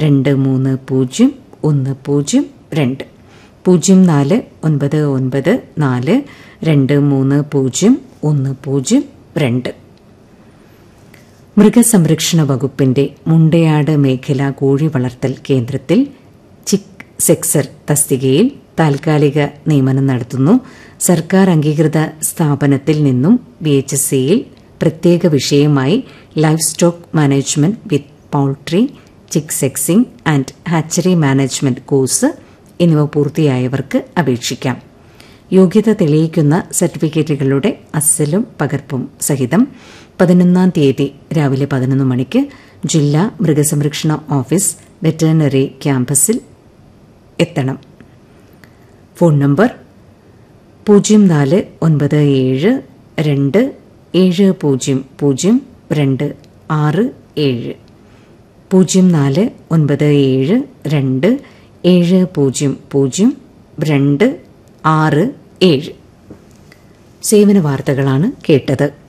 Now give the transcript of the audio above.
രണ്ട് മൂന്ന് പൂജ്യം ഒന്ന് പൂജ്യം രണ്ട് പൂജ്യം നാല് ഒൻപത് ഒൻപത് നാല് രണ്ട് മൂന്ന് പൂജ്യം ഒന്ന് പൂജ്യം രണ്ട് മൃഗസംരക്ഷണ വകുപ്പിന്റെ മുണ്ടയാട് മേഖല കോഴി വളർത്തൽ കേന്ദ്രത്തിൽ ചിക് സെക്സർ തസ്തികയിൽ താൽക്കാലിക നിയമനം നടത്തുന്നു സർക്കാർ അംഗീകൃത സ്ഥാപനത്തിൽ നിന്നും ബി എച്ച് എസ് സിയിൽ പ്രത്യേക വിഷയമായി livestock management with poultry chick sexing and hatchery management course എന്നിവ പൂർത്തിയായവർക്ക് അപേക്ഷിക്കാം യോഗ്യത തെളിയിക്കുന്ന സർട്ടിഫിക്കറ്റുകളുടെ അസലും പകർപ്പും സഹിതം പതിനൊന്നാം തീയതി രാവിലെ പതിനൊന്ന് മണിക്ക് ജില്ലാ മൃഗസംരക്ഷണ ഓഫീസ് വെറ്ററിനറി ക്യാമ്പസിൽ എത്തണം ഫോൺ നമ്പർ പൂജ്യം നാല് ഒൻപത് ഏഴ് രണ്ട് ഏഴ് പൂജ്യം പൂജ്യം രണ്ട് ആറ് ഏഴ് പൂജ്യം നാല് ഒൻപത് ഏഴ് രണ്ട് ഏഴ് പൂജ്യം പൂജ്യം രണ്ട് ആറ് ഏഴ് സേവന വാർത്തകളാണ് കേട്ടത്